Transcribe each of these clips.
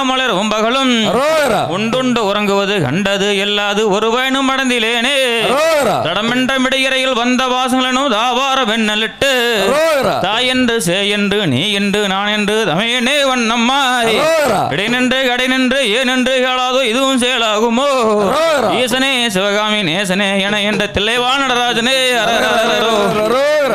உண்ணாமலர் உம்பகலும் அரோகரா உண்டுண்டு உறங்குவது கண்டது எல்லாது ஒரு பயனும் அடைந்திலேனே அரோகரா தடமென்ற மிடையறையில் வந்த வாசங்களும் தாவார வெண்ணலிட்டு அரோகரா தாய் என்று சே என்று நீ என்று நான் என்று தமையனே வண்ணம்மாய் அரோகரா இடை நின்று கடை நின்று ஏன் என்று கேளாதோ இதுவும் செயலாகுமோ அரோகரா ஈசனே சிவகாமி நேசனே என என்ற தில்லைவா நடராஜனே அரரரரோ. அரோகரா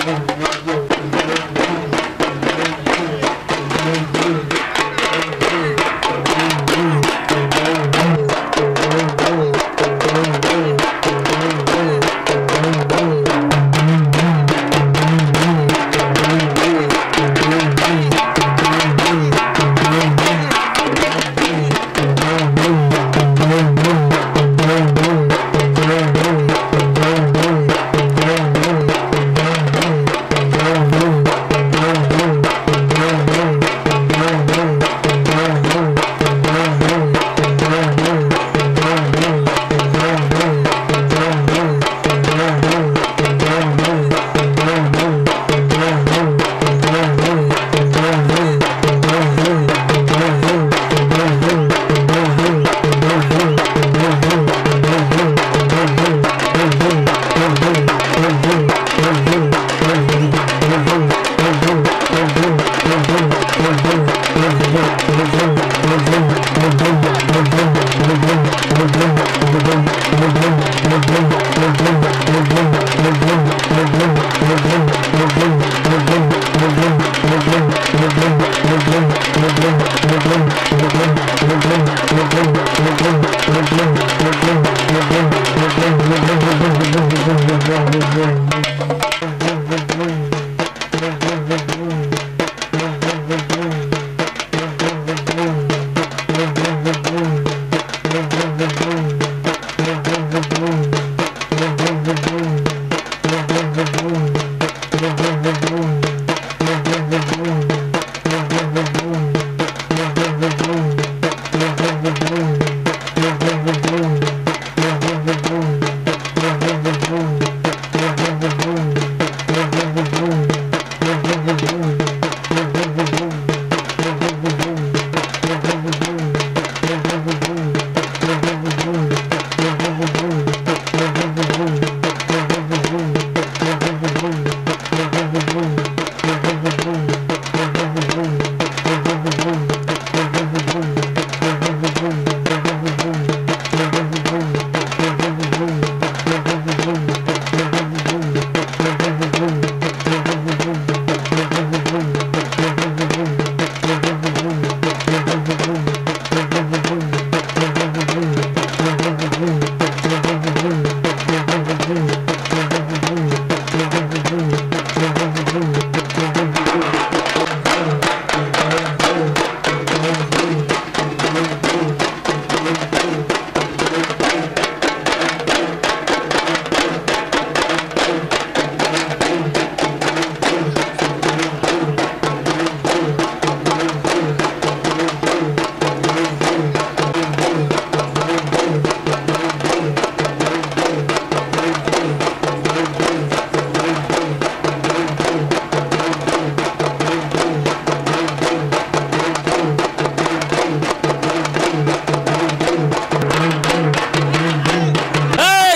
ஏய்!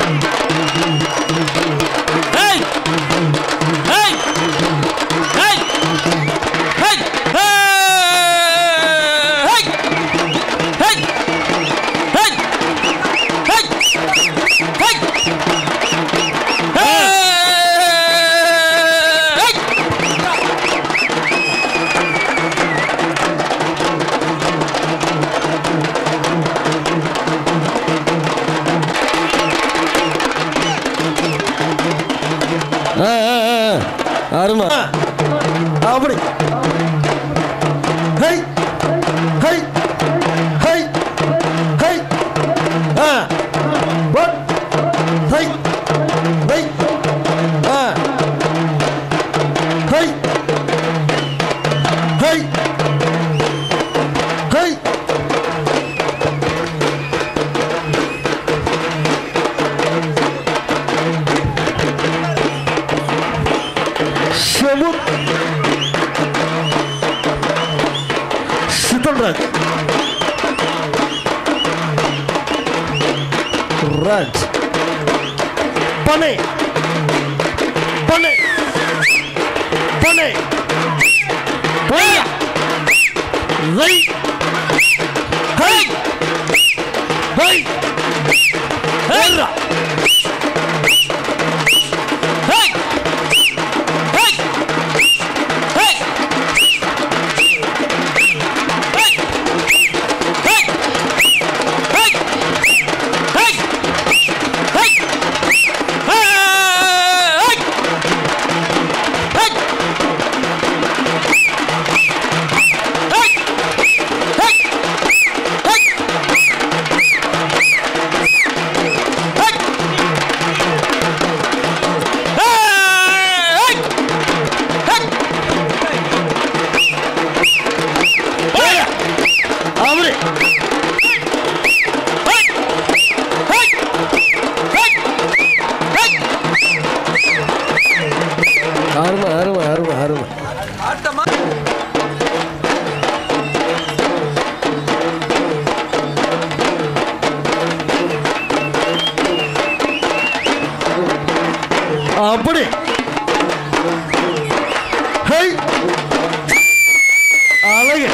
ஏய்! ஏய்! ஏய்! ஏய்! ஏய்! ஏய்! ஏய்! ஏய்! ஏய்! ஏய்! ஆ, ஆ, ஆ. அருமை அப்படி ஹை ஹை ஹை ஹை ஆ பட் ஹை ஹை ஆ ஹை ஹை ஹை செமு நடராஜ் பண்ணை பண்ணை பண்ணை பண்ணை ரை ஹை ஹை ஹேரா ஹே ஹே ஹே ஹே ஹே ஹே ஹே ஹே அவரு அருமை அருமை அருமை அருமை அப்படி ஹை அழகு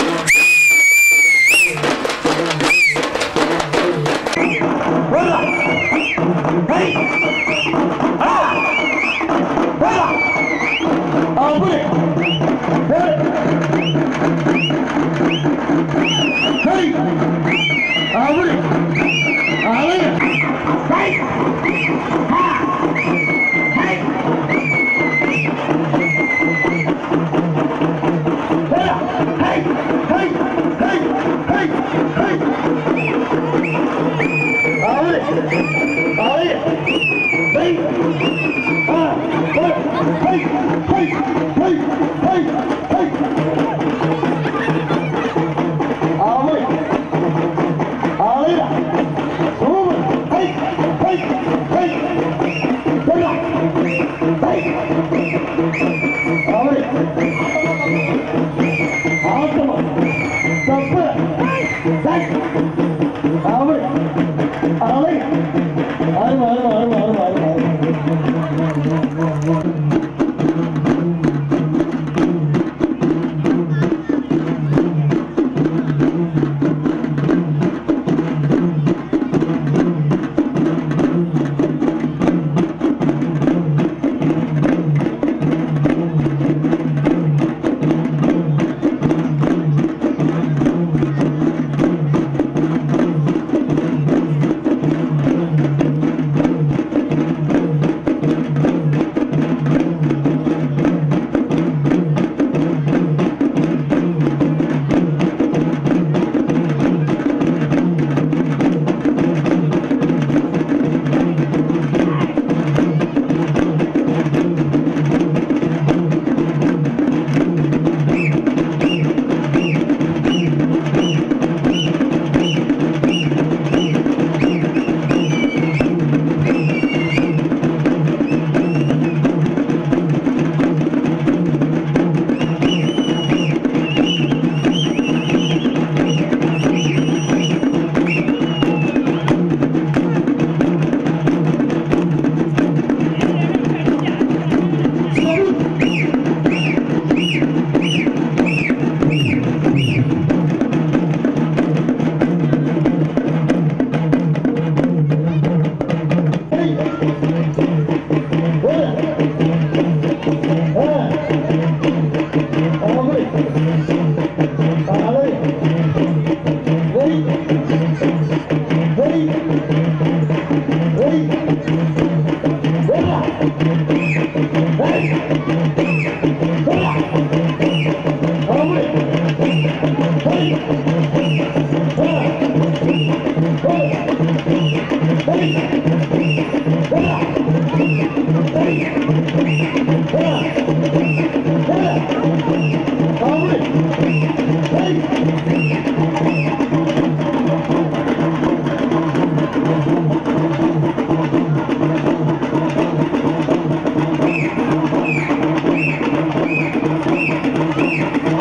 அப்படி ஹை அப்படி அழகு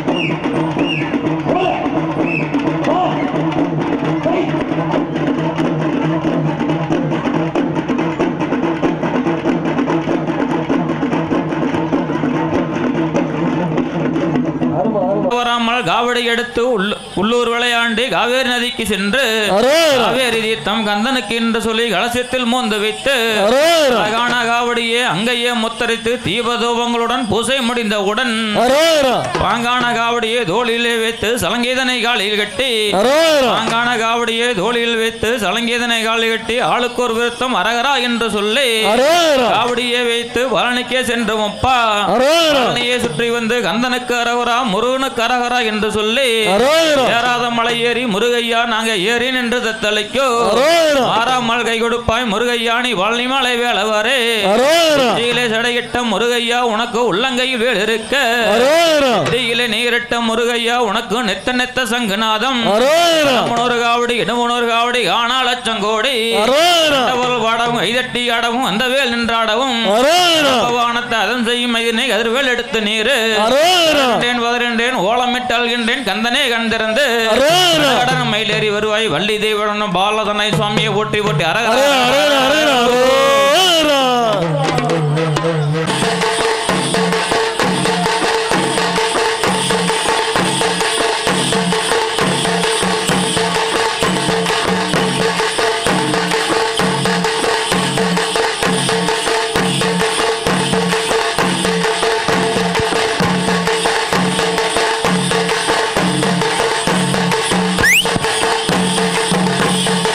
Hey! காவடி எடுத்து உள்ள- உள்ளூர் விளையாண்டி காவேரி நதிக்கு சென்று அரோரா காவேரி தீர்த்தம் கந்தனுக்கு என்று சொல்லி கலசத்தில் மோந்து வைத்து அரோரா அழகான காவடியே அங்கேயே முத்தரித்து தீபதூபங்களுடன் பூசை முடிந்தவுடன் அரோரா பாங்கான காவடியை தோளிலே வைத்து சலங்கீதனை காலில் கட்டி அரோரா பாங்கான காவடியை தோளில் வைத்து சலங்கீதனை காலில் கட்டி ஆளுக்கு ஒரு விருத்தம் அரகரா என்று சொல்லி அரோரா காவடியை வைத்து பழனிக்கே சென்று அப்பா அரோரா பழனியை சுற்றி வந்து கந்தனுக்கு அரகரா முருகனுக்கு அரகரா என்று சொல்லி அரோரா ஏறாத மலை ஏறி முருகையா நாங்க ஏறி நின்று தத்தளிக்கோ அரோரா மாறாமல் கை கொடுப்பாய் முருகையா நீ பழனி மலை வேளவரே அரோரா கீழே சடையிட்ட முருகையா உனக்கு உள்ளங்கையில் வேல் இருக்க அரோரா இடையிலே நீரிட்ட முருகையா உனக்கு நெத்த நெத்த சங்குநாதம் அரோரா முன்னொரு காவடி இடமுனொரு காவடி ஆனா லட்சங்கோடி அரோரா டவல் வாடவும் கைதட்டி ஆடவும் அந்த வேல் நின்றாடவும் அரோரா பகவானத்தை அதம் செய்யும் இதனை கதிர்வேல் எடுத்து நீரு அரோரா கண்டேன் வதறின்றேன் ஓலமிட்டு அல்கின்றேன் கந்தனே கண்டிருந்து அரோரா கடன மயிலேறி வருவாய் வள்ளி தெய்வம் பாலதனை சுவாமியை ஓட்டி ஓட்டி அரக அரோரா அரோரா அரோரா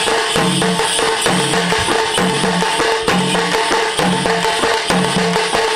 அரோகரா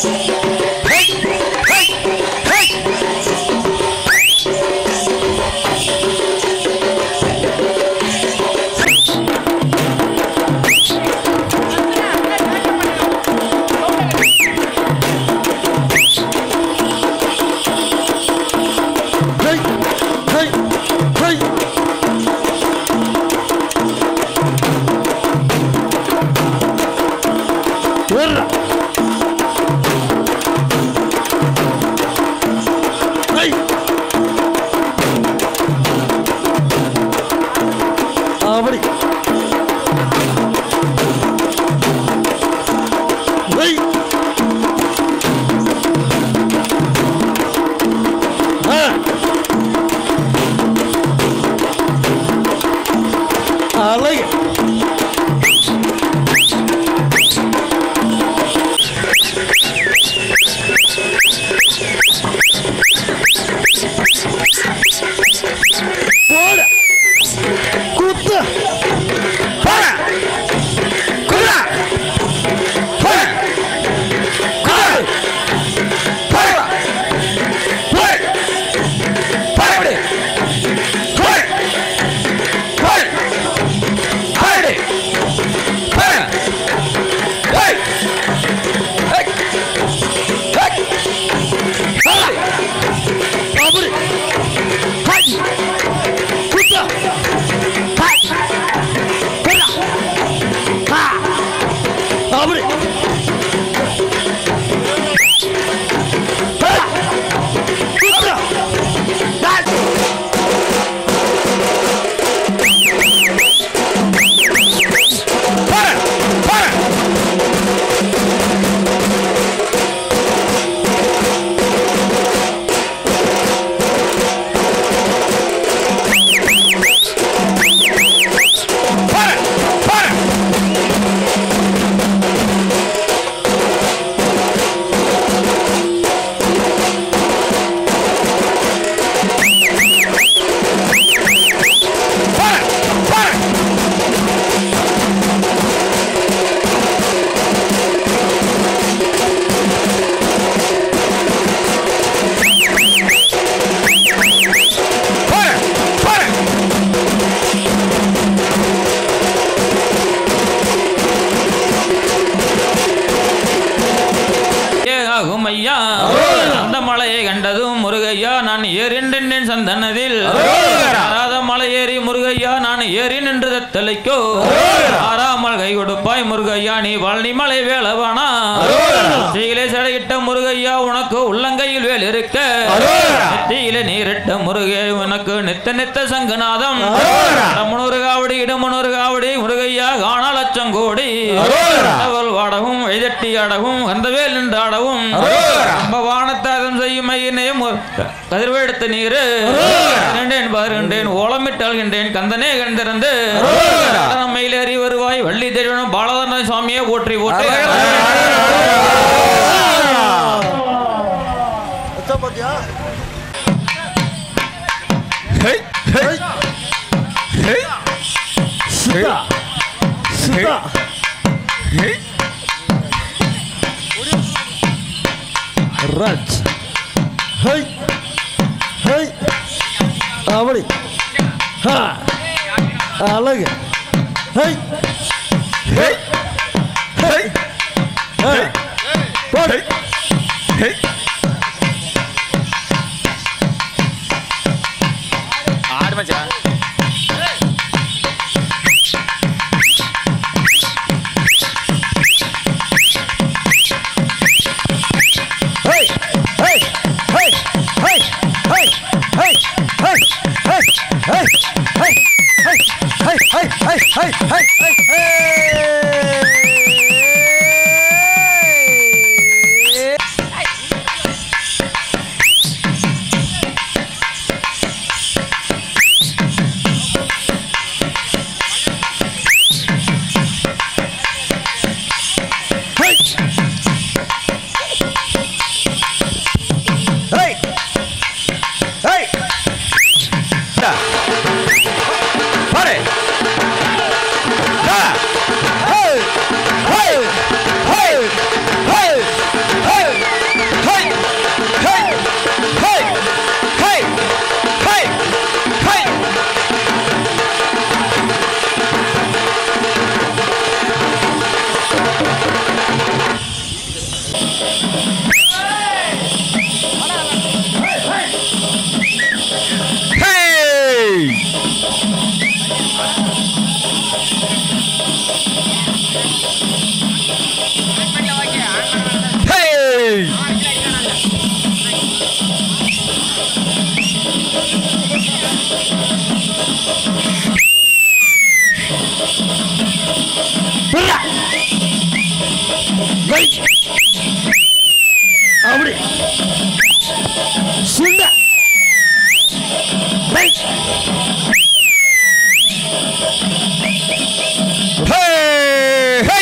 ஹை ஹை ஹை ஏறா ஹை அப்படி ஹை ஆ அழகு போட குத்த போட குடா போட குடா போட போட போட போட போட Hadi! Hey! Hey! Hey! Hey! Hadi! Abri! Hadi! Kuta! Hadi! Kuta! Ha! Abri! Ha! Kuta! Hadi! Para! Para! Para! Para! Para! Para! Para! Para! ஏகாகும் ஐயா அந்த மலையை கண்டதும் முருகையா நான் ஏறி நின்றேன் சந்தனதில் ஆறாத மலை ஏறி முருகையா நான் ஏறி நின்று தத்தலைக்கோ ஆறாமல் கை கொடுப்பாய் முருகையா நீ பழனி மலை வேளவானா நெற்றியிலே சடையிட்ட முருகையா உனக்கு உள்ளங்கையில் வேல் இருக்க நெற்றியிலே நீரிட்ட முருகே உனக்கு நித்த நித்த சங்கநாதம் இடமுனூறு காவடி இடமுனூறு காவடி முருகையா காணா லட்சம் கோடி கடவுள் வாடவும் வழிதட்டி ஆடவும் கந்தவேல் நின்று ஆடவும் நம்ம வானத்தாதம் செய்யும் மையினே கதிர்வெடுத்த நீரு கண்டேன் பாருண்டேன் ஓலமிட்டாள்கின்றேன் கந்தனே கண்டிருந்து மயிலேறி வருவாய் வள்ளி தெய்வம் பாலதன சுவாமியே போற்றி போற்றி Hey! Hey! Hey! Sita! Sita! Hey! Raj! Hey! Hey! அப்படி ஹா அழகு ஹை ஹை ஹை ஹை போடு ஹை ஆடு மச்சான் Hey! Hey! Hey! Hey! Hey! Hey! Hey! Hey! Hey! Hey! Hey! Hey! Hey! Hey! Hey! Hey! Hey! அப்படி சுண்ட ரைட் ஹே ஹே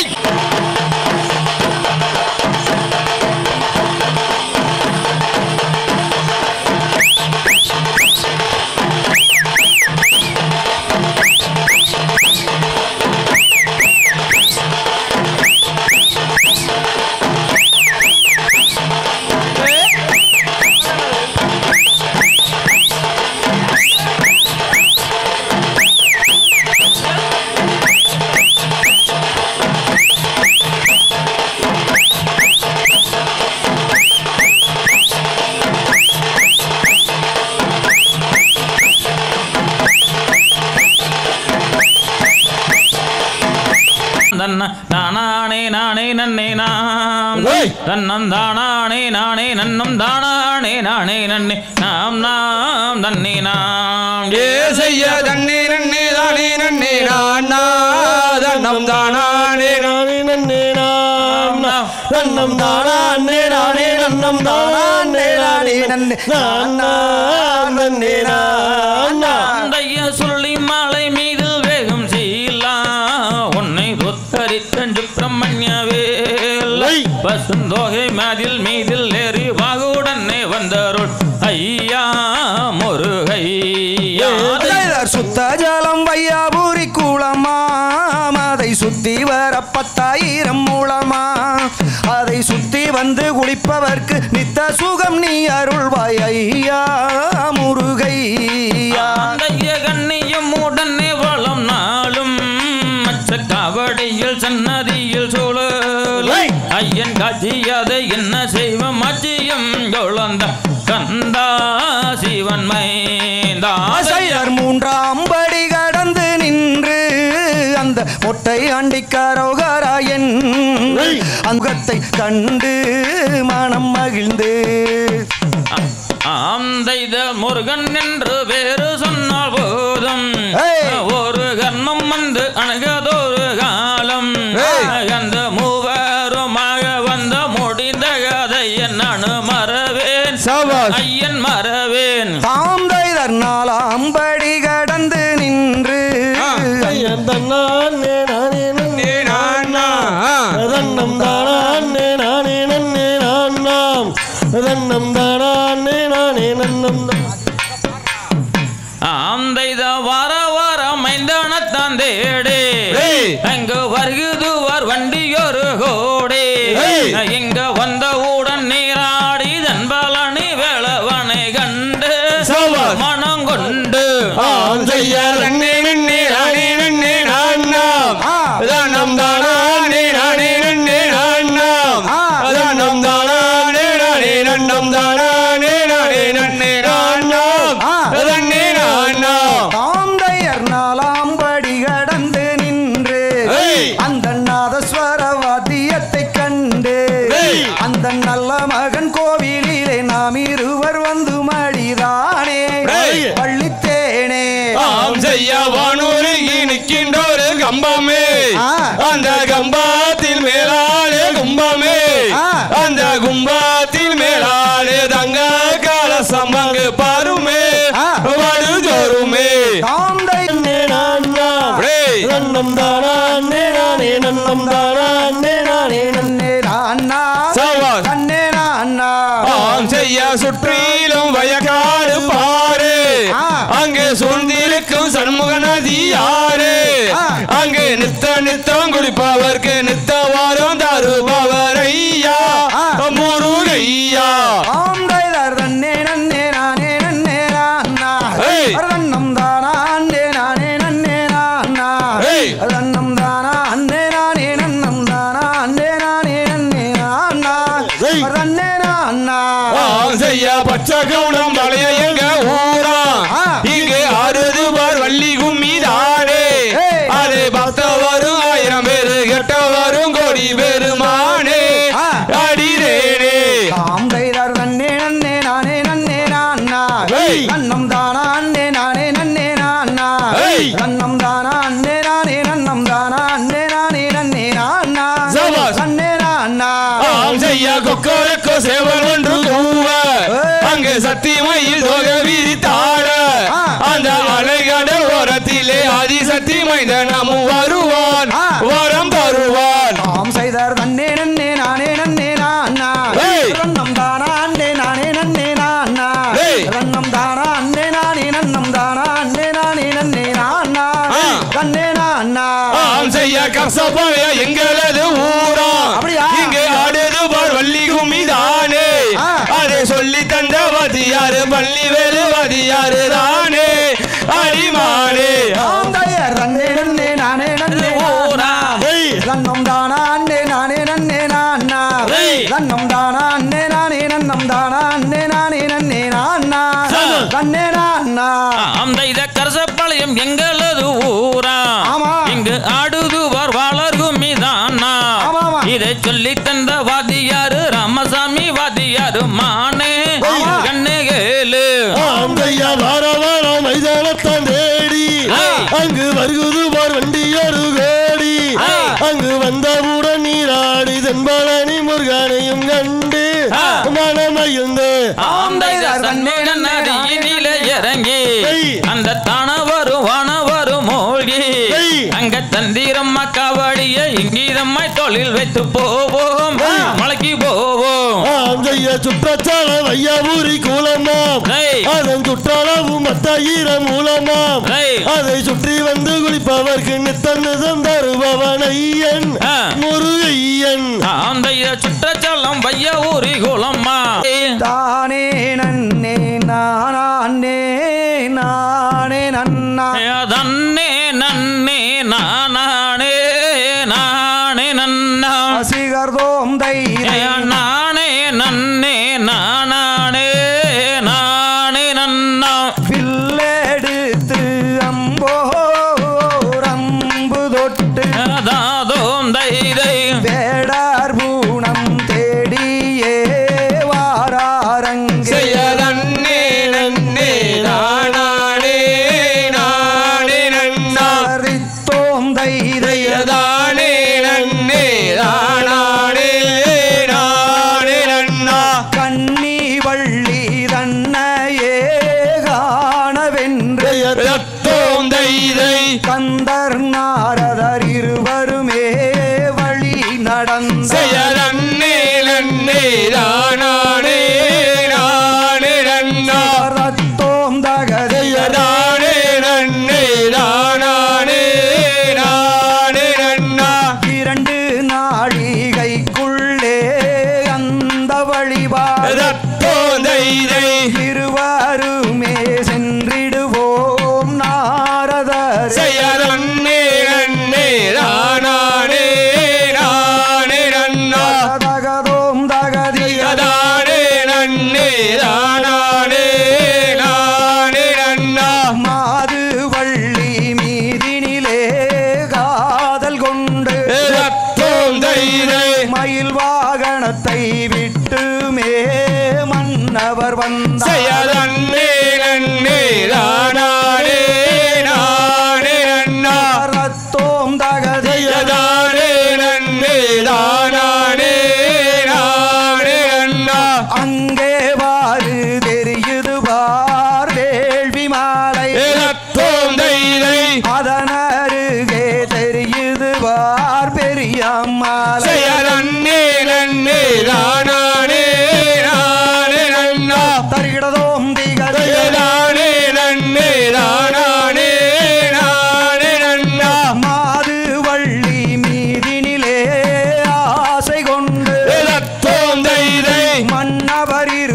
தன்ன நானே நானே நன்னே நாம் ஏய்! தன்னம் தானானே நானே நன்னும் தானானே நானே நன்னே நாம் நாம் தன்னே நாம் ஏ செய்ய தண்ணி நன்னே தானே நன்னே நானா தன்னம் தானானே நானே நன்னே நானா தன்னம் தானானே நானே நன்னம் தானானே நானே நன்னே நானா நன்னே நானா அந்தைய சொல்லி மாலை மீதில் வேகம் செய்யலாம் உன்னை புத்தரித்தன் சுப்பிரமணிய வேலை ஐய்! பசுந்தோகை மாதில் மீதில் ஏறி வாகுடனே வந்தருள் ஐயா முருகையா சுத்த ஜலம் வையாபுரி குளமா அதை சுத்தி வர பத்தாயிரம் மூலமா அதை சுத்தி வந்து குளிப்பவர்க்கு நித்த சுகம் நீ அருள்வாய் ஐயா முருகையா அந்தைய கண்ணியும் உடனே வளம் நாளும் மச்ச காவடியில் சன்னதியில் சூழல் ஏய்! ஐயன் காட்சியதை என்ன செய்வோம் அச்சியும் குழந்த கந்தா சிவன் மைந்தா ஆசையர் மூன்றாம் படி கடந்து நின்று அந்த மொட்டை ஆண்டிக்காரோகராயன் ஏய்! அங்கத்தை கண்டு மனம் மகிழ்ந்து ஆந்தைத முருகன் என்று வேறு சொன்னால் போதும் ஏய்! ஒரு கர்மம் வந்து அணுகதொரு காலம் ஏய்! அந்த மூவருமாக வந்த முடிந்த கதை நான் மறவேன் சபாஷ் ஐயன் மறவேன் தாந்தை தன்னாலாம் படி கடந்து நின்று ஐயன் தன்னானே நானே நன்னே நானா தன்னம் தானானே நானே நன்னே நானாம் தன்னம் தானானே நானே நன்னம் தா- ஆந்தைத வர வர மைந்தனத்தான் தேடே ஏய்! அங்கு வருகுதுவர் வண்டியொரு கோடே ஏய்! இங்க வந்தவுடன் நீராடி தன்பலனி வேளவனை கண்டு சபாஷ். மனம் கொண்டு ஆம் செய்ய நன்னே நன்னே நானே நன்னே நானாம் ஆ. தன்னம் தானானே நானே நன்னே நானாம் ஆ. தன்னம் தானானே நானே நன்னம் தானானே நானே நன்னே நானாம் ஆ. தன்னே நானாம் தாந்தையர் நாலாம் படி கடந்து நின்று ஏய்! அந்த நாதஸ்வர வாத்தியத்தை கண்டு ஏய்! அந்த நல்ல மகன் கோவிலிலே நாம் இருவர் வந்து மடிதானே ஏய்! பள்ளித்தேனே ஆம் செய்ய வானூரில் நிற்கின்ற ஒரு கம்பமே ஆ. அந்த கம்பத்தில் மேலாலே கும்பமே ஆ. அந்த கும்பத்தில் மேலாலே தங்க கால சம்பங்கு பாருமே ஆ. வடுதோறுமே தாந்தை அப்படியே. நன்னம் தானே நானே நன்னம் தானே நானே நன்னே அண்ணா சபாஷ். கண்ணே அண்ணா ஆம் செய்ய சுற்றிலும் வயக்காடு பாரு ஆ. அங்கே சூழ்ந்திருக்கும் சண்முக நதி யாரு ஆ. அங்கே நித்த நித்தம் குளிப்பவர்க்கு நித்த வாரம் தருபவர் ஐயா ஆ. முருகையா ஆந்தைதர் நன்னே நன்னே நானே நன்னே அண்ணா ஏய். நன்னம் தானா அண்ணே நானே நன்னே அண்ணா ஏய். நன்னம் தானா அண்ணே நானே நன்னம் தானா அண்ணே நானே நன்னே அண்ணா ஏய். தன்னே நானா ஆம் செய்ய பச்சை கவுனம் மலைய எங்க ஊரா ஆ. இங்கு ஆறுது பார் வள்ளி கும்மி தானே ஏய். அது பக்த வரும் ஆயிரம் பேரு கெட்ட வரும் கோடி பெருமானே ஆ. அடிரேனே தாம் தைதர் நன்னே நன்னே நானே நன்னே நானா ஏய். நன்னம் தானா அன்னே நானே நன்னே நானா ஏய். நன்னம் தானா அன்னே நானே நன்னம் தானா அன்னே நானே நன்னே நானா சபாஷ். நன்னே நானா ஆம் செய்ய கொக்கரக்கோ சேவல் ஒன்று கூவ ஏய். அங்கு சக்தி மயில் தோக விரித்தாட ஆ. அந்த அலைகடல் ஓரத்திலே ஆதிசக்தி மைந்தனமும் வருவான் ஆ. வரம் தருவான் தாம் செய்தர் நன்னே நன்னே நானே நன்னே நானா ஏய். நன்னம் தானா அன்னே நானே நன்னே நானா ஏய். நன்னம் தானா அன்னே நானே நன்னம் தானா அன்னே நானே நன்னே நானா ஆ. நன்னே நானா ஆம் செய்ய கசப்பாய எங்களது ஊரா அப்படியா? இங்கே ஆடுது பார் வள்ளி கும்மி தானே ஆ. அதை சொல்லி தந்த வதியாரு பள்ளி வேலு வதியாரு தானே அடிமானே தாம் தையர் நன்னே நன்னே நானே நன்னே ஊரா. ஏய். நன்னம் தானா அன்னே நானே நன்னே நானா ஏய். நன்னம் தானா அன்னே நானே நன்னம் தானா அன்னே நானே நன்னே நானா சரி. நன்னே நானா அந்த இத கரசப்பாளையம் எங்களது ஊரா ஆமா. இங்கு ஆடுதுவார் வாழர்கும் மீதானா ஆமா, ஆமா. இதை சொல்லி தந்த வாதியாரு ராமசாமி வாதியாரு மானே ஆமா. கண்ணு கேளு ஆந்தையா வார வாரம் மைதானத்தான் தேடி ஏய். அங்கு வருகுது போர் வண்டியொரு கோடி ஏய். அங்கு வந்தவுடன் நீராடி தென்பழனி முருகனையும் கண்டு ஆ. மனமகிழ்ந்து அந்த இத சன்னேகன் நதியினிலே இறங்கி ஏய். அந்த தானவரும் வானவரும் மூழ்கி ஏய். அங்க தந்திரம்மா காவடிய இங்கீதம்மாய் தொழில் வைத்து போவோம் மலைக்கு போவோம் ஆந்தைய சுற்றச்சால வையாபுரி கூலமாம் ஏய். அதன் சுற்றளவு மத்தாயிரம் மூலமாம் ஏய். அதை சுற்றி வந்து குளிப்பவர்க்கு நித்தந்தம் தருபவன் ஐயன் ஆ. முருகையன் அந்த இத சுற்றச்சலம் வைய ஊரி குளம்மா தானே நன்னே நானே நானே நன்னா தன்னே நன்னே நானே நானே நன்னா சிகர்தோம் தைரே நானே நன்னே நானே நானே நன்னா பில்லெடுத்து அம்போ ரம்பு தொட்டு தாதோம் தைதை வேடார் பூணம் தேடியே வாராரங்கே செய்ய நன்னே நன்னே நானே நானே நன்னா சரித்தோம் தைரை தானே நன்னே நானே நானே நன்னா கண்ணி வள்ளி தன்னையே காணவென்று ரத்தோம் தைதை கந்தர் நாரதர் இருவருமே வழி நடந்த செய்ய நன்னே நன்னே நானே நானே நன்னா ரத்தோம் தகதைய தானே நன்னே நானே நானே நன்னா இரண்டு நாழிகைக்குள்ளே அந்த வழிபாடு ரத்தோம் தைதை இருவருமே சென்றிடுவோம் நாரதர் செய்ய நன்னே நன்னே நானே நானே நன்னா தகதோம் தகதிய தானே நன்னே நானே நானே நன்னா மாது வள்ளி மீதினிலே காதல் கொண்டு ரத்தோம் தைதை மயில் வாகனத்தை விட்டுமே மன்னவர் வந்தார் செய்ய நன்னே நன்னே நானே நானே நன்னா ரத்தோம் தகதிய தானே நன்னே நானே நானே நன்னா அங்கே வாரு தெரியுது பார் வேள்வி மாலை ரத்தோம் தைதை அதனருகே தெரியுது பார் பெரியம்மாலை செய்ய நன்னே நன்னே நானே நானே நன்னா தருகிறதோம் திகழ் நானே நன்னே நானே நானே நன்னா மாது வள்ளி மீதினிலே ஆசை கொண்டு ரத்தோம் தைதை மன்னவர்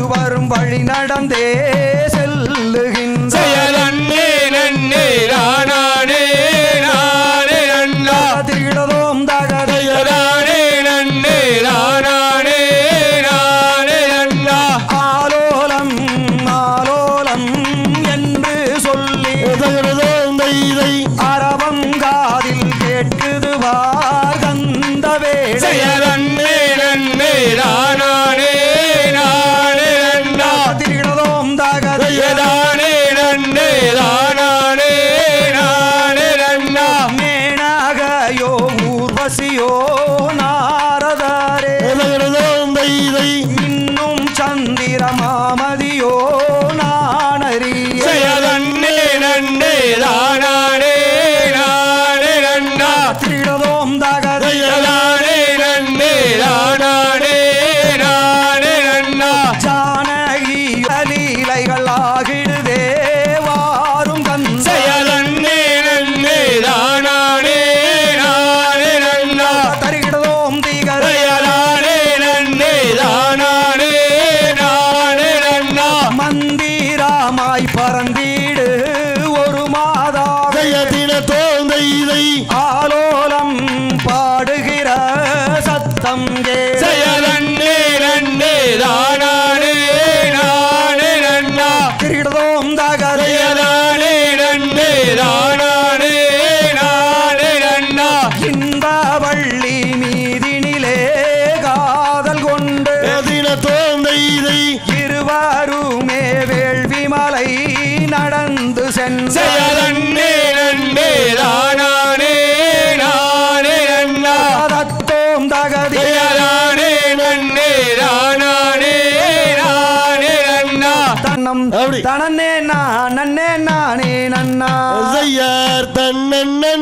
மாமதியோ நான் அறிய செயலன்னே நன்னே தானானே நானே நன்னா திரிடதோம் தகதை செயலானே நன்னே தானானே நானே நன்னா ஜானகி லீலைகள் ஆகிடுதே வாரும் கந்த செயலன்னே நன்னே தானானே நானே நன்னா தருகிடதோம் திகரை செயலானே நன்னே தானானே நானே நன்னா மந்திராமாய் பறந்தீடு ஒரு மாதா ஜெயதின தோந்த இதை ஆலோலம் பாடுகிற சத்தம் கே செயலன்னே நன்னே தானானே நானே நன்னா கிரீடதோம் தகதை செயலானே நன்னே தானானே நானே நன்னா இந்த வள்ளி மீதினிலே காதல் கொண்டு ஜெயதின தோந்த இதை இருவருமே வேள்வி மலை நடந்து சென்ற செயலன்னே நன்னே தானானே நானே நன்னா தத்தோம் தகதி செயலானே நன்னே தானானே நானே நன்னா தன்னம் அப்படி. தனனே நான் நன்னே நானே நன்னா செய்யார் தன்னே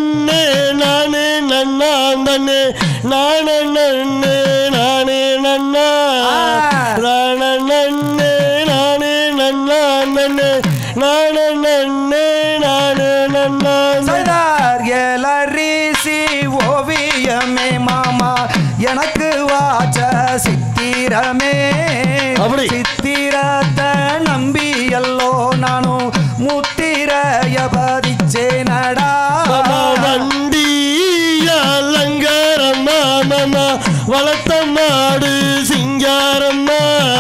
நானே நன்னான் தன்னே நானே நன்னே நானே நன்னா நானே நன்னே நானே நன்னான் தன்னே நானே நன்னே நானே நன்னான் செய்தார் எலரிசி ஓவியமே மாமா எனக்கு வாச்ச சித்திரமே அப்படி. சித்திரத்தை நம்பி எல்லோ நானும் முத்திரைய பதிச்சேனடா மாமா வண்டி அலங்காரம்மா மாமா வளர்த்த மாடு சிங்காரம்மா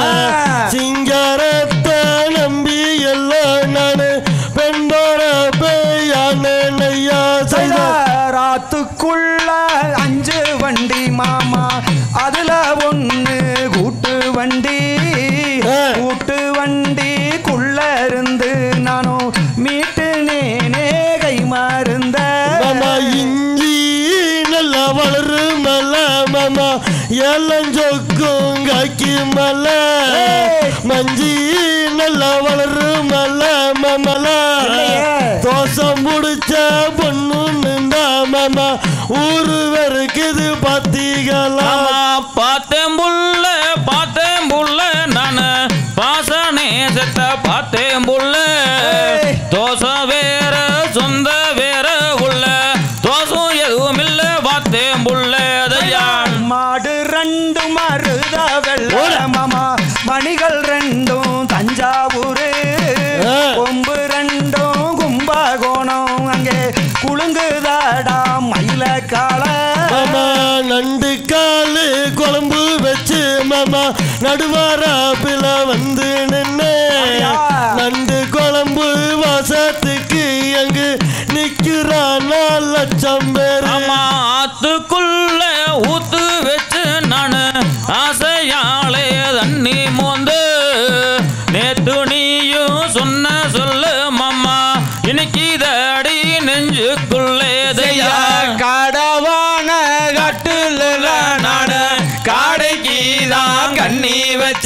சிங்காரத்தை நம்பி எல்லாம் நானு பெண்போட பேயானே நையா செய்தார் ராத்துக்குள்ள அஞ்சு வண்டி மாமா அதுல ஒண்ணு கூட்டு வண்டி ஆ. கூட்டு வண்டிக்குள்ள இருந்து நானும் மீட்டு நேனே கை மருந்த மாமா இஞ்சி நல்லா வளரு மல மாமா ஏலஞ்சொக்கும் காக்கி மல ஏய். மஞ்சி நல்லா வளரு மல மாமல இல்லையே. தோசை முடிச்ச பொண்ணு நின்றா மாமா ஊரு வெறுக்குது பாத்தீங்களா ஆமா பார்த்தேன் புள்ள பார்த்தேன் புள்ள நானு பாசனே செத்த பார்த்தேன் புள்ள ஏய். தோசை வேற சொந்த வேற உள்ள தோசம் எதுவும் இல்ல பார்த்தேன் புள்ள தையா மாடு ரெண்டு மருத வெள்ள மாமா மணிகள் ரெண்டும் தஞ்சாவூரு ஆ. கொம்பு ரெண்டும் கும்பகோணம் அங்கே குலுங்குதாடா மயில கால மாமா நண்டு காலு குழம்பு வச்சு மாமா நடுவாராப்பில வந்து நின்னு அப்படியா? நண்டு குழம்பு வாசத்துக்கு எங்கு நிக்கிறான் நாலு லட்சம் பேர் ஆமா ஆத்துக்குள்ள ஊத்து வச்சு நானு ஆசையாலே தண்ணி மோந்து நேத்து நீயும் சொன்ன சொல்லு மாமா இன்னைக்கு தடி நெஞ்சுக்குள்ளே தையா கடவான கட்டுல நானு காடைக்கு தான் கண்ணி வச்ச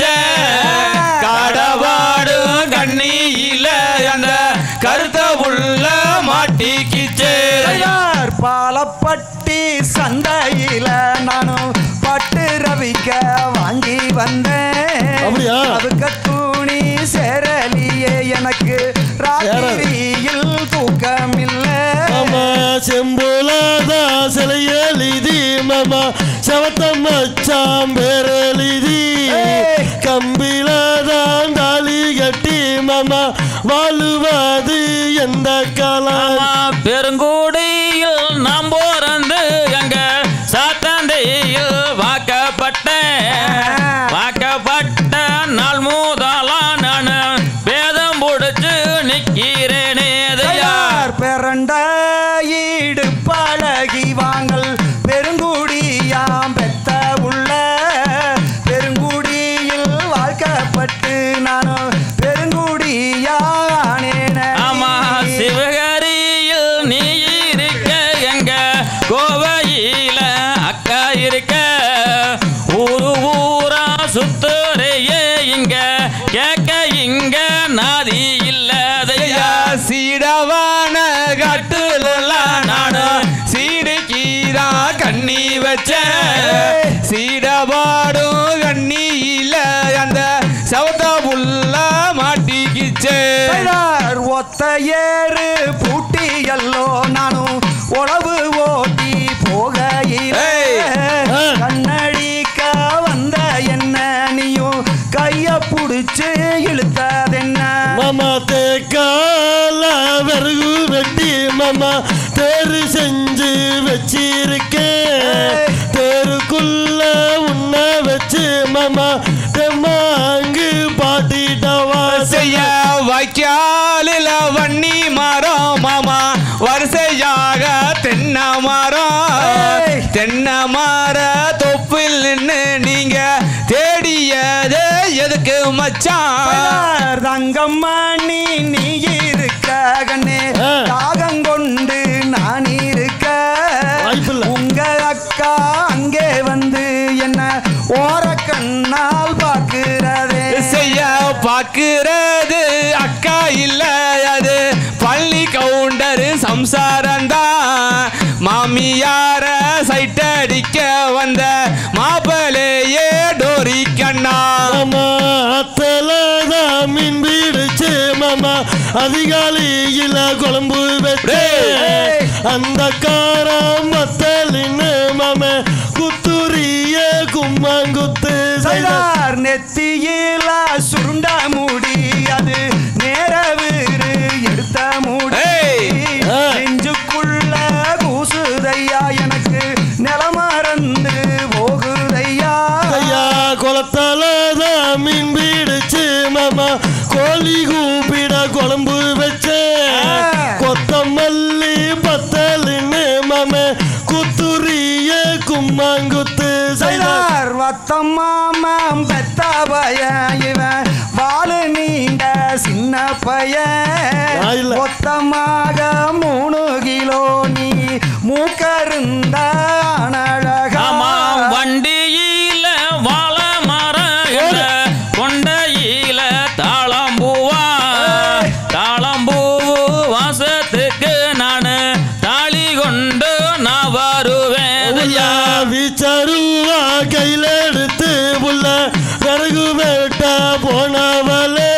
கடவாடும் கண்ணியில அந்த கருத்த உள்ள மாட்டிக்கிச்சே யார் பாலப்பட்டி சந்தையில நானும் பட்டு ரவிக்க வாங்கி வந்தேன் அப்படியா? அதுக்கு துணி சேரலியே எனக்கு ராத்திரியில் தூக்கம் இல்லை மாமா செம்புலாதா சிலை எழுதி மாமா செவத்த மச்சாம் பேர் எழுதி ஏய். கம்பிலாதான் தாலி கட்டி மாமா வாழுவாது எந்த காலம் ஆமா பெருங்குடியில் நாம் போறந்து எங்க சாத்தாந்தையில் வாக்கப்பட்டேன் வாக்கப்பட்ட நாள் மூதாலா நான் வேதம் முடிச்சு நிக்கிறேனே தையா யார் பிறண்ட ஈடு பழகி வாங்கல் பெருங்குடியாம் பெத்த உள்ள பெருங்குடியில் வாழ்க்கப்பட்டு நானும் பெருங்குடியானேன ஆமா சிவகரியில் நீ இருக்க எங்க கோவையில அக்கா இருக்க ஊரு ஊரா சுத்துறையே இங்க கேட்க இங்க நாதி இல்லதையா சீடவான கட்டுலாம் நானும் சீடைக்கீரா கண்ணி வச்ச சீடபாடும் கண்ணியில அந்த சவத்த புல்ல மாட்டிக்கிச்சே கைலார் ஒத்த ஏறு பூட்டி எல்லோ நானும் உழவு ஓட்டி போகையிலே ஏய். கண்ணடிக்க வந்த என்ன நீயும் கைய புடிச்சு இழுத்ததென்ன மாமா தேக்கால விறகு வெட்டி மாமா தேரு செஞ்சு வச்சிருக்கேன் தேருக்குள்ள உன்ன வச்சு மாமா தெம்மாங்கு பாட்டிட்டவா செய்ய வாய்க்காலில் வன்னி மரம் மாமா வரிசையாக தென்னை மரம் ஏய். தென்னை மர தொப்பில் நின்று நீங்க தேடியது எதுக்கு மச்சான் கைலார் தங்கம்மாணி நீ இருக்க கண்ணே ஆ. தாகம் கொண்டு நான் இருக்க வாய்ப்பில்ல. உங்க அக்கா அங்கே வந்து என்ன ஓர கண்ணால் பார்க்கிறதே செய்ய பார்க்கிறது அக்கா இல்ல அது பள்ளி கவுண்டர் சம்சாரந்தான் மாமியார சைட்டடிக்க வந்த மாப்பிளையே டோரி கண்ணா மாமா அத்தலதான் மீன் பிடிச்சு மாமா அதிகாலையில குழம்பு வச்சு ஏய். அந்த காரம் வத்தலின்னு மாம குத்துரிய கும்மாங்குத்து சைதார் நெத்தியில சுருண்ட முடி அது நேரவீரு எடுத்த முடி ஏய். ஆ. நெஞ்சுக்குள்ள கூசுதையா எனக்கு நிலமறந்து போகுதையா ஐயா குளத்தாலதான் மீன் பிடிச்சு மாமா கோழி கூப்பிட குழம்பு வச்சு கொத்தமல்லி பத்தலின்னு மாம குத்துரிய கும்மாங்குத்து சைதா சைதார் வத்தம் மாமம் பெத்த பையன் இவன் வாழு நீண்ட சின்ன பையன் வாயில. மொத்தமாக மூணு கிலோ நீ மூக்கருந்த அனழகா ஆமா வண்டியில வாழ மரம் கொண்டையில தாளம்பூவா தாளம்பூ வாசத்துக்கு நானு தாலி கொண்டு நான் வருவேன் ஐயா. விச்சருவா கையில எடுத்து புள்ள விறகு வேட்ட போனவளே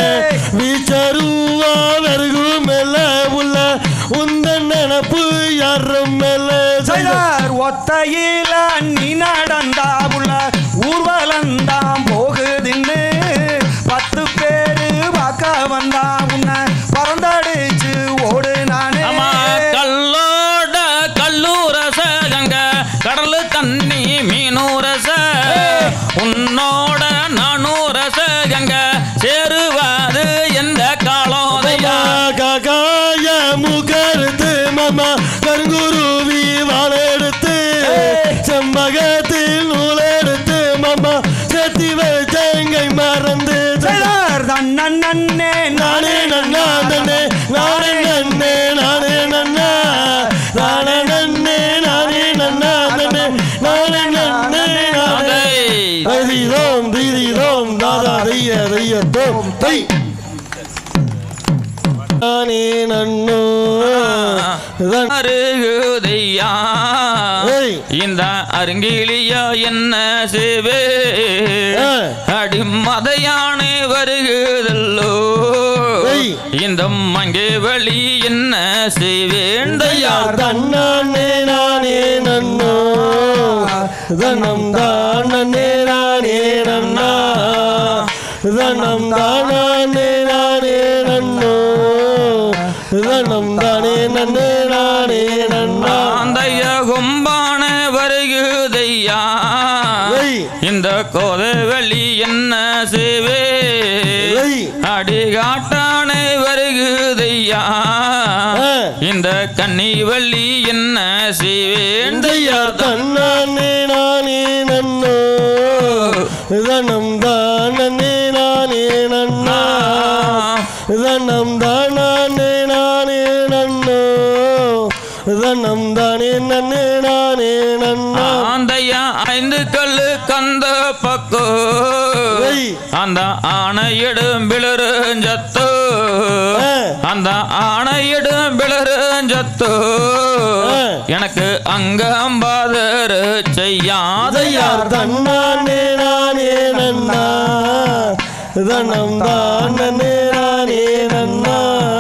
விச்சருவா விறகு மேல புள்ள உந்த நினப்பு யாரும் மேல சைதார் ஒத்தையில நீ நடந்தா புள்ள ஊர்வலந்தான் போகுதுன்னு பத்து பேரு பார்க்க வந்தா உன்னை பறந்தடிச்சு ஓடு நானே ஆமா கல்லோட கல்லூரச கங்க கடலு தண்ணி மீனூரச உன்னோட நானூரச கங்க சேருவாது எந்த காலோதையா காக்காய மூக்கறுத்து மாமா கருங்குருவி வாழெடுத்து செம்பகத்தில் நூலெடுத்து மாமா செத்தி வச்சங்கை மறந்து சைதார் தன்னன் நன்னே நானே நன்னா நன்னே நானே நன்னே நானே நன்னா நானே நன்னே நானே நன்னா நன்னே நானே நன்னே நானே தைதோம் தைதோம் தாதா தைய தைய தோம் தை நானே நன்னோ தன் அருகுதையா ஏய். இந்த அருங்கிலியா என்ன சேவே ஆ. அடிமதையானே வருகுதல்லோ ஏய். இந்த மங்கே வழி என்ன செய்வேண்டையா யார் தன்னானே நானே நன்னோ தனம் தானே நானே நன்னா தனம் தானே நானே நன்னோ தனம் தானே நன்னே நானே நன்னா அந்தைய கும்பான வருகுதையா ஏய். இந்த கோதவெளி என்ன செய்வே ஏய். அடிகாட்டானே வருகுதையா ஆ. இந்த கன்னி வள்ளி என்ன செய்வேண்டையா யார் தன்னானே நானே நன்னோ தனம் தானே நானே நன்னா தனம் தானே நானே நன்னோ தனம் தானே நன்னே நானே நன்னா ஆந்தையா ஐந்து கல்லு கந்த பக்கோ ஏய். அந்த ஆணையிடும் பிளருஞ்சத்து ஆ. அந்த ஆணையிடும் பிளருஞ்சத்து ஆ. எனக்கு அங்கம்பாதரு செய்யாதையா யார் தன்னானே நானே நன்னா தனம் தானே நானே நன்னா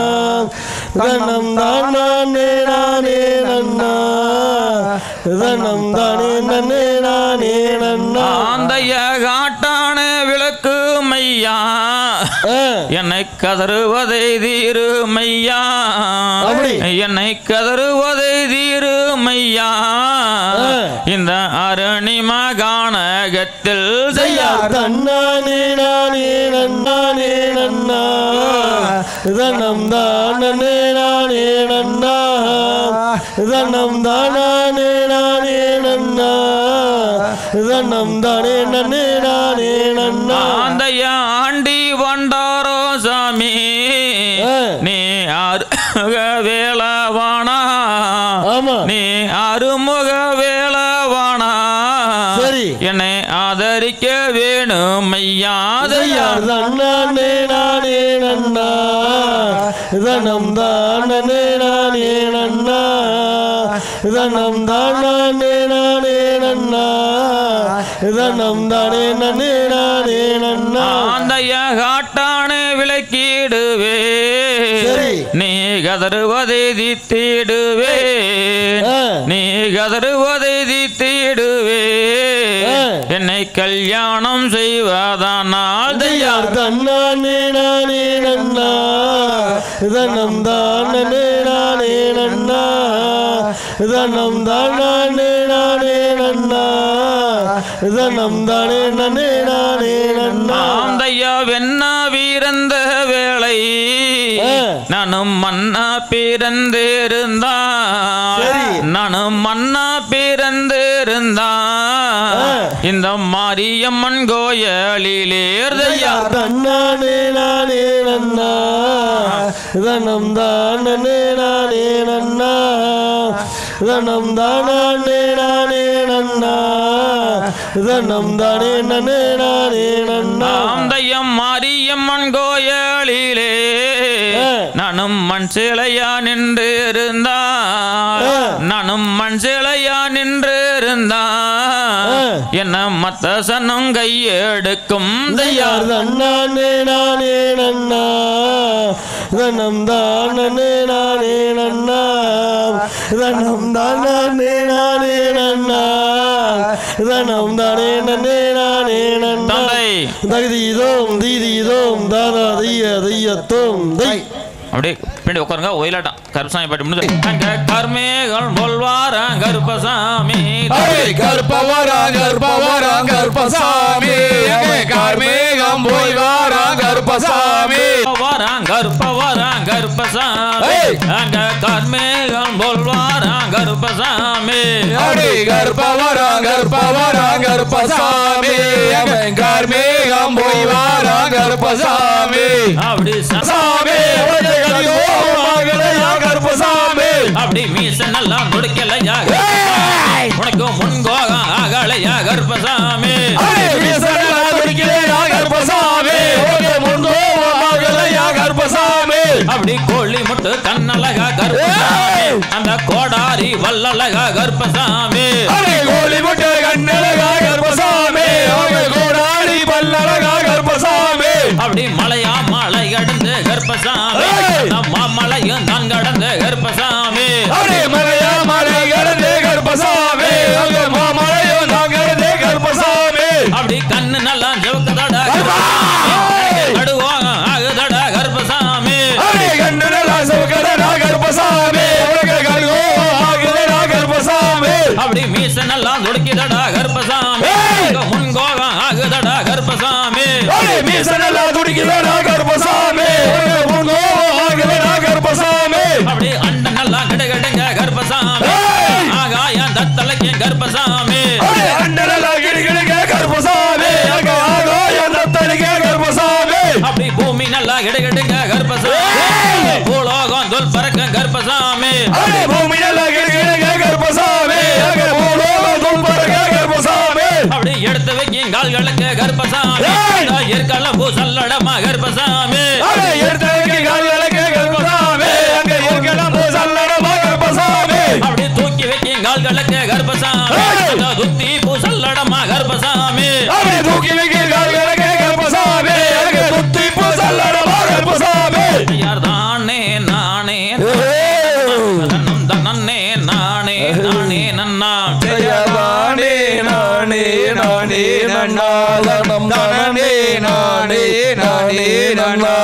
தனம் தானே நானே நன்னா தனம் தானே நன்னே நானே நன்னா ஆந்தைய காட்டான விளக்கு மையா ஆ. என்னை கதறுவதை தீரு மையா அப்படி. என்னை கதறுவதை தீரு மையா ஆ. இந்த அருணிமா கானகத்தில் யார் தன்னானே நானே நன்னானே நன்னா தனம் தானே நானே நன்னா தனம் தானே நானே நன்னா தனம் தானே நன்னே நானே நன்னா ஆந்தைய ஆண்டி வண்டாரோ சாமி ஆ. நீ அருமுக வேளவானா ஆமா. நீ அருமுக வேளவானா சரி. என்னை ஆதரிக்க வேணும் ஐயாதையா யார் தன்னானே நானே நன்னா தனம் தானே நானே நன்னா தனம் தானே நானே நன்னா தனம் தானே நன்னே நானே நன்னா ஆந்தைய காட்டானே விளக்கிடுவே சரி. நீ கதறுவதை தீத்திடுவே ஆ. நீ கதறுவதை தீத்திடுவே ஆ. என்னை கல்யாணம் செய்வதானால் யார் தன்னானே நானே நன்னா தனம் தானே நானே நன்னா தனம் தானே நானே நன்னா தனம் தானே நன்னே நானே நன்னா ஆந்தையா வெண்ணா வீரந்த வேளை ஆ. நானும் மன்னா பிறந்திருந்தா சரி. நானும் மன்னா பிறந்திருந்தா ஆ. இந்த மாரியம்மன் கோயிலிலேர்தையா யார் தன்னானே நானே நன்னா தனம் தானே நானே நன்னா தனம் தானே நானே நன்னா தனம் தானே நன்னே நானே நன்னா ஆந்தையம் மாரியம்மன் கோயிலிலே ஆ. நானும் மண் சிலையா நின்று இருந்தா ஆ. நானும் மண் சிலையா நின்று இருந்தா ஆ. என்ன மத்த சனம் கையெடுக்கும் யார் தன்னானே நானே நன்னா தனம் தானே நானே நன்னா தனம் தானே நானே நன்னா தனம் தானே நன்னே நானே நன்னா தந்தை. தகுதிதோம் தீதிதோம் தாதா தைய தையத்தோம் தை அப்படியே பின்னாடி உட்காருங்க ஒயிலாட்டம் கருப்பசாமி பாட்டு முடிஞ்சு அங்க கர்மேகள் போல்வார கருப்பசாமி கற்பவரம் கற்பவரம் கற்பசாமி கார்மேகம் போய் வாரம் கற்பசாமி வரான் கருப்ப வரான் கருப்பசாமி ஏய். அங்க கர்மேகம் போல்வாரான் கருப்பசாமி அடி கற்பவரம் கற்பவரம் கற்பசாமி கார்மேகம் போய் வாரம் கற்பசாமி அப்படி ச- சாமி கலியோ மகளையா கற்பசாமி அப்படி மீச நல்லா முடிக்கலையா உனக்கு முன்கோகம் ஆகலையா கருப்பசாமி அடி வீசனா துடிக்கிறேனா கற்பசாமி ஓகே முன்கோ மகளையா கற்பசாமி அப்படி கோழி முட்டு கண்ணழகா கருப்பசாமி அந்த கோடாரி வல்லழகா கருப்பசாமி அடி கோழி முட்டை கண்ணழகா கற்பசாமி ஓகே கோடாடி பல்லழகா கற்பசாமி அப்படி மலையா மலை கடந்து கருப்பசாமி ஏய். அந்த மாமலையும் தான் கடந்து கருப்பசாமி அடி மலையா மலை கடந்தே கற்பசாமி ஓகே மாமலையும் நான் கடந்தே கற்பசாமி அப்படி கண்ணு நல்லா ஜவுக்கதடா நடுவோகம் ஆகுதடா கருப்பசாமி அடி கண்ணழகா சவுக்கடா கற்பசாமி ஓகே கல்கோ ஆகுதடா கற்பசாமி அப்படி மீச நல்லா துடிக்குதடா கருப்பசாமி ஏய். உங்க முன்கோகம் ஆகுதடா கருப்பசாமி அடி மீசனல்லா துடிக்கிறடா கற்பசாமி ஓகே முன்கோ ஆகுதடா கற்பசாமி அப்படி அண்டன் நல்லா கிடகிடுங்க கருப்பசாமி ஏய். ஆகாயம் தத்தலைக்கு கருப்பசாமி அடி அண்டனல்லா கிடுகிடுங்க கற்பசாமி அங்க ஆகோ எந்த தடிக்க கற்பசாமி அப்படி பூமி நல்லா கிடகிடுங்க கருப்பசாமி ஏய். பூலோகம் தொல் பறக்க கருப்பசாமி அடி பூமியல்லா கிடுகிடுங்க கற்பசாமி அங்க போலோ துன்பரக கற்பசாமி அப்படி எடுத்து வைக்கும் கால்களுக்கு கர்ப்பசாமி ஏற்கலாம் பூசல்லடமா கர்ப்பசாமி அங்கே எடுத்தவைக்கு கால் விளக்கு கருப்பசாமி அங்கே இருக்கலாம் சல்லடமா கருப்பசாமி அப்படி தூக்கி வைக்கும் கால்களுக்கு கர்ப்பசாமி அங்க துத்தி பூசல்லடமா கர்ப்பசாமி அப்படி தூக்கி வைக்க கால் விளக்கு கருப்பசாமி அங்கே துத்தி பூ சல்லடமா கருப்பசாமி யார் தானே நானே தன்னம் தன்னே நானே நானே நன்னா ஜெயவானே நானே நானே நன்னாதனம் நானே நானே நானே நன்னா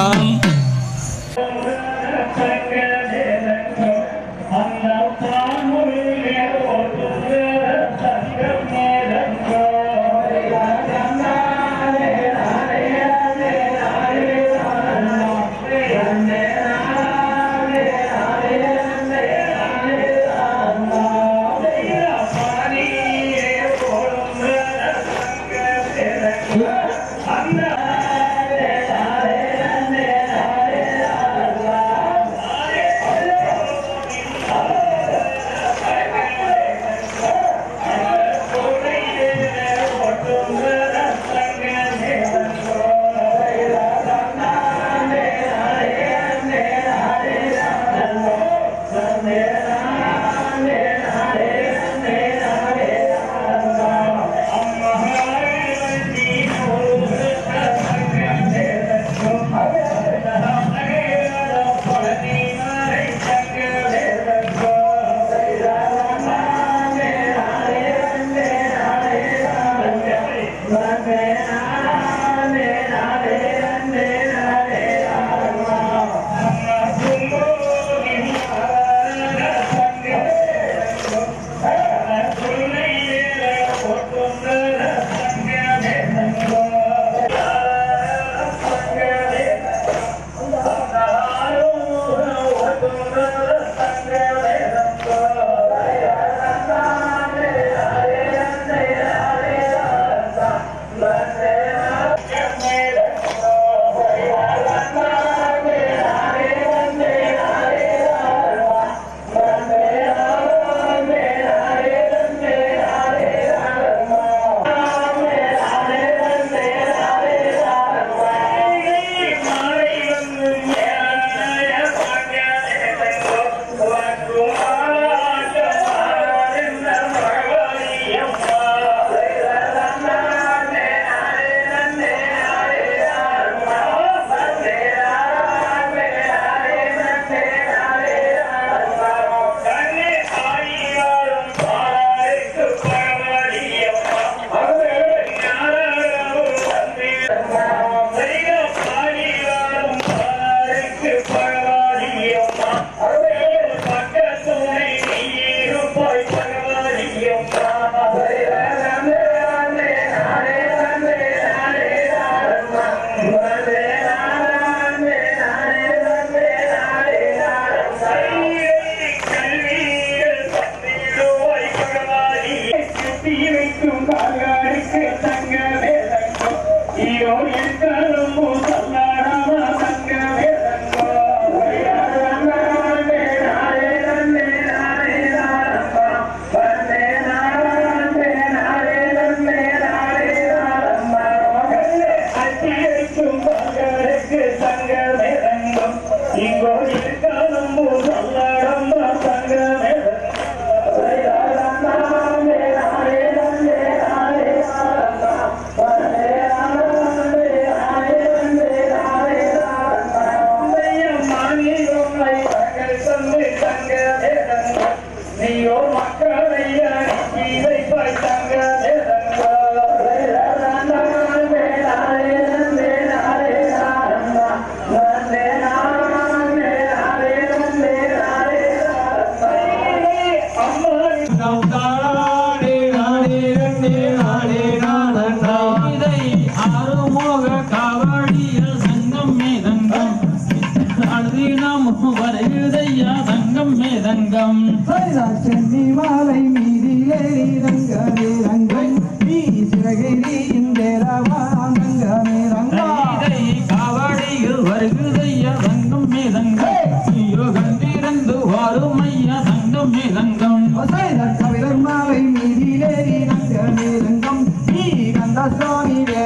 ஆறுமுக காவடியில் சங்கம் மேதங்கம் அழுதினம் வருகுதையா சங்கம் மேதங்கம் சென்னி மாலை மீதிலேறி ரங்கமே ரங்கம் நீ சிறகிரி இந்தேரவா ரங்கமே ரங்கா இதை காவடியில் வருகுதையா சங்கம் மேதங்கம் ஐயோ கண்டிருந்து வரும் ஐயா சங்கம் மேதங்கம் கவிதர் மாலை மீதிலேறி ரங்கமே ரங்கம் நீ கந்தசாமி வே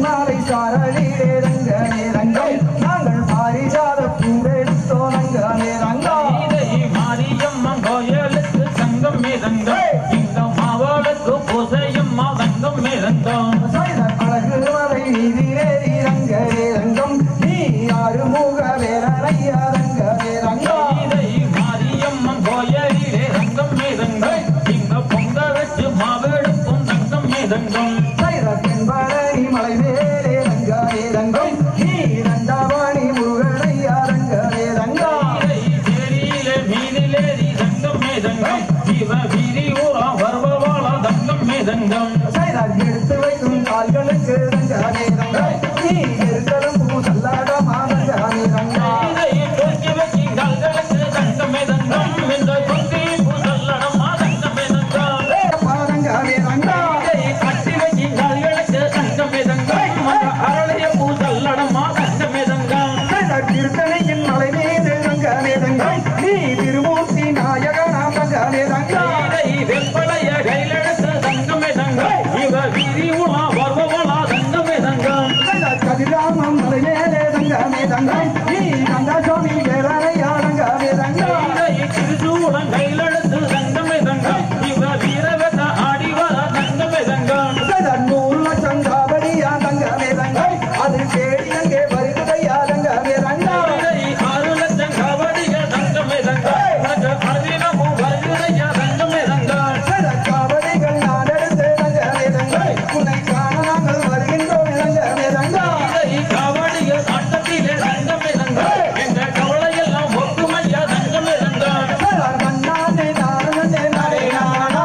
மாலை சாரலிலே ரங்கனே ரங்கம் நாங்கள் பாரிஜாத பூவெடுத்தோ ரங்கனே ரங்கா இதை மாரியம்மன் கோயிலுக்கு சங்கம் மிதங்கம் இங்க மாவளுக்கு பூசையம்மா சங்கம் மிதங்கம் அழகு மலை நீதிரே ரங்கரே ரங்கம் நீ ஆறு முக வேலையா ரங்கரே ரங்கா இதை மாரியம்மன் கோயிலிலே சங்கம் மிதங்கம் இங்க பொங்க வச்சு மாவெடுக்கும் சங்கம் மிதங்கம் தென்பழனி மலை வேலே ரங்கரே ரங்கம் நீ ரண்டாவாணி முருகனையா ரங்கரே ரங்கா இதை தேரியிலே மீனிலேறி சங்கம் மிதங்கம் இவ வீதி ஊரா வருபவாள சங்கம் மிதங்கம் சைதால் எடுத்து வைக்கும் கால்களுக்கு ரங்கரே ரங்கம் நீ இருக்கலும் பூ சல்லாடமா ரங்கரே ரங்கா இதை தூக்கி வச்சு கால்களுக்கு சங்கம் மிதங்கம் இந்த கொங்கி பூசல்லடமா சங்கம் மிதங்கம் ரங்கரே ரங்கா இதை கட்டி வச்சு கால்களுக்கு சங்கம் மிதங்கம் அந்த அரளைய பூசல்லடமா சங்கம் மிதங்கம் திருத்தணியின் மலை மீது ரங்கரே ரங்கம் நீ திருமூர்த்தி நாயகனாம் ரங்கரே ரங்கா இதை வெப்பளைய கையிலெடுத்து சங்கம் மிதங்கம் இவ வீதி ஊரா வருபவாள சங்கம் மிதங்கம் கதிராமம் மலை மேலே ரங்கமே ரங்கம் நீ கந்தசாமி வேறையா ரங்கமே ரங்கா இதை திருச்சூடம் கையிலெடுத்து சங்கம் மிதங்கம் இவ வீரவெத்த ஆடி வர சங்கம் மிதங்கம் நூறு லட்சம் காவடியா ரங்கமே ரங்கம் அது தேடி அங்கே வருகுதையா ரங்கமே ரங்கா இதை ஆறு லட்சம் கபடிகள் சங்கம் மிதங்கம் உனக்கு அர்ஜுனமும் வருகிறையா சங்கம் மிதங்கம் காவடிகள் நான் எடுத்து ரங்கமே ரங்கம் உன்னை காண நாங்கள் வருகின்றோம் ரங்கமே ரங்கா இதை கபடிகள் ஆட்டத்திலே சங்கம் மிதங்கம் என்ற கவலையெல்லாம் ஒட்டுமையா சங்கம் மிதங்கம் கண்ணானே நாரணே நாரே நாரணா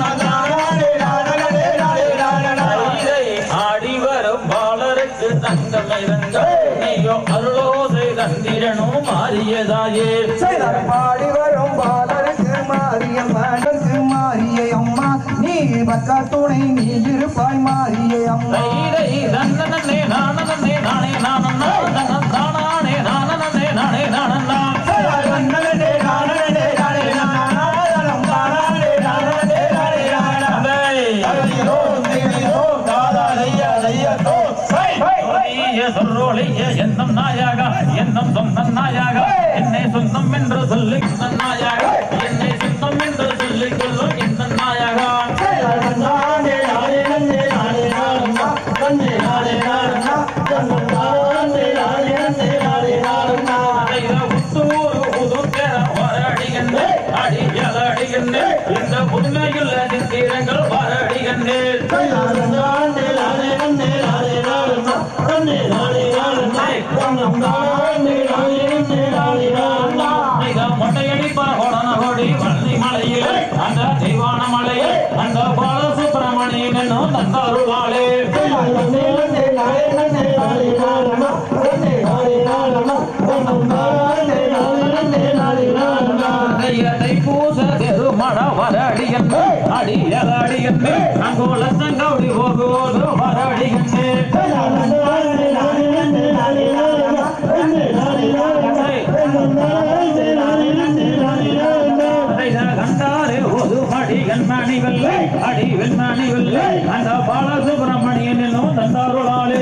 நாரணே நாரணே நாரே நாரணா இதை ஆடி வரும் பாலருக்கு சங்கம் மிதங்கம் நீயோ அருளோசை தந்திரனும் மாறியதாயே செயலர் பாடி வரும் பாலருக்கு மாரியம்மனுக்கு மாறிய அம்மா நீ பக்க துணை நீ இருப்பாய் மாறிய அம்மா இதை தன்னனே நானனே நானே நானன்னா தானானே நானனே நானே நானன்னா செயலர் கண்ணனே நாரணே நாரே நாரணா தலம் தாரானே நாரணே நாரே நாரணா ஐயோ ஐயோ தாரா ஐயா ஐயா தோ சொல்றோழிய என்னும் நாயாக என்னும் சொந்தம் நாயாக என்னை சொந்தம் என்று சொல்லி நாயாக என்னை சொந்தம் என்று சொல்லி கொள்ளும் இந்த நாயாக செயலர் கண்ணானே நாரே நன்னே நாரே நாரணா கண்ணே நாரே நாரணா கண்ணன் நாரே நாரே நன்னே நாரே நாரணா உத்தூர் புதுக்கர வரடிகண்டு அடியல் அடிகண்டு இந்த புதுமையுள்ள சித்திரங்கள் வரடிகண்டு மொட்டையடி பரகோடன கோடி வள்ளி மலையில் அந்த தெய்வான மலையில் அந்த பாலசுப்பிரமணியன் என்னும் தந்தாருளாளே தை பூச தெருமட வரடிகண்டு அடியல் அடிகண்டு அங்கோலத்தங்கௌடி போகுவோது வரடிகண்டு கண்டாரே ஒரு மடி கண்மணி வெள்ளை அடி வெண்மணி வெள்ளை அந்த பாலசுப்பிரமணியன் என்னும் தந்தாருளாளே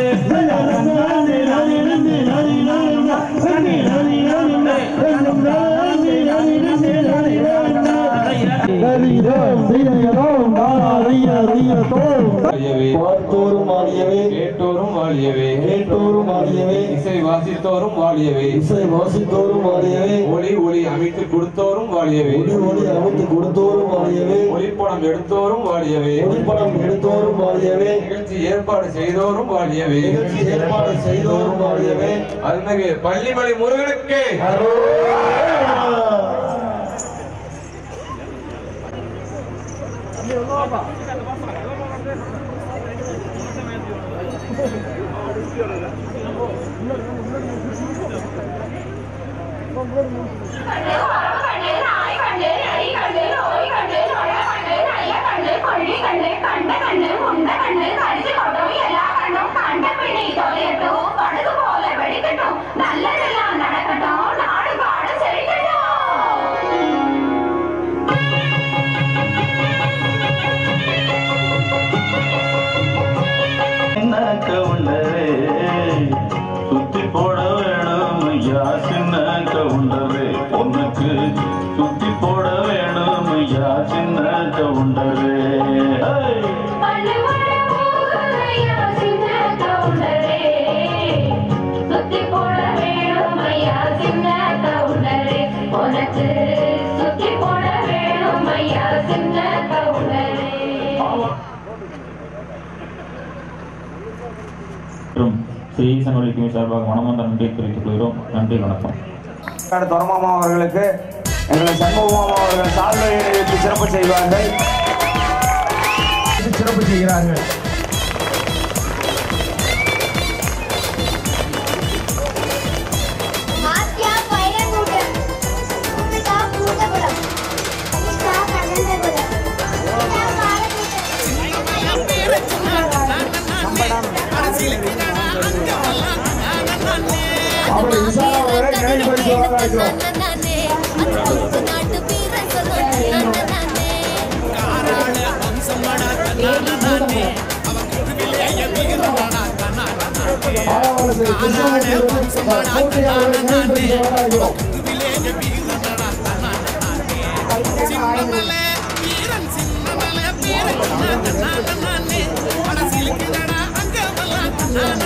பார்த்தோரும் வாழியவே கேட்டோரும் வாழியவே கேட்டோரும் வாழியவே இசை வாசித்தோரும் வாழியவே இசை வாசித்தோரும் வாழியவே ஒளி ஒளி அமைத்து கொடுத்தோரும் வாழியவே ஒளி ஒளி அமைத்து கொடுத்தோரும் வாழியவே ஒளிப்படம் எடுத்தோரும் வாழியவே ஒளிப்படம் எடுத்தோரும் வாழியவே நிகழ்ச்சி ஏற்பாடு செய்தோரும் வாழியவே நிகழ்ச்சி ஏற்பாடு செய்தோரும் வாழியவே அருள்மிகு பள்ளிமலை முருகனுக்கு கண்ணு நாய் கண்ணு நரி கண்ணு நோய் கண்ணு நொழ கண்ணு நல்ல கண்ணு கொள்ளி கண்ணு கண்ட கண்ணு முண்ட கண்ணு கரிச்சு கொட்டும் எல்லா கண்ணும் கண்ட பிணி தொலையட்டும் படகு போல வெடிக்கட்டும் நல்லதெல்லாம் நடக்கட்டும் நாடு பாடு செழிக்கட்டும் எனக்கு ஒண்ணு மற்றும் ஸ்ரீ ஈசன் ஒளிக்குமி சார்பாக மனமார்ந்த நன்றியை தெரிவித்துக் கொள்கிறோம் நன்றி வணக்கம் துரமாமா அவர்களுக்கு எங்கள் சண்முகமாமா அவர்கள் சால்வை வைத்து சிறப்பு செய்வார்கள் சிறப்பு செய்கிறார்கள் ஆத்யா பைரங்கூட்டம் பூமிகா பூதகுலம் அனிஷ்டா கண்ணந்தகுலம் பூமிகா பாலகூட்டம் அவர்கள் விசால அவர்களை நினைவுபடுத்துவதாக இருக்கிறோம் ஆறாவது கிருஷ்ணமூர்த்தி மூர்த்தி அவர்களை நினைவுபடுத்துவதாக இருக்கிறோம் வீரன் சின்னமலை வீரன் நானே அட சிலுக்குதடா அங்க வல்லாம்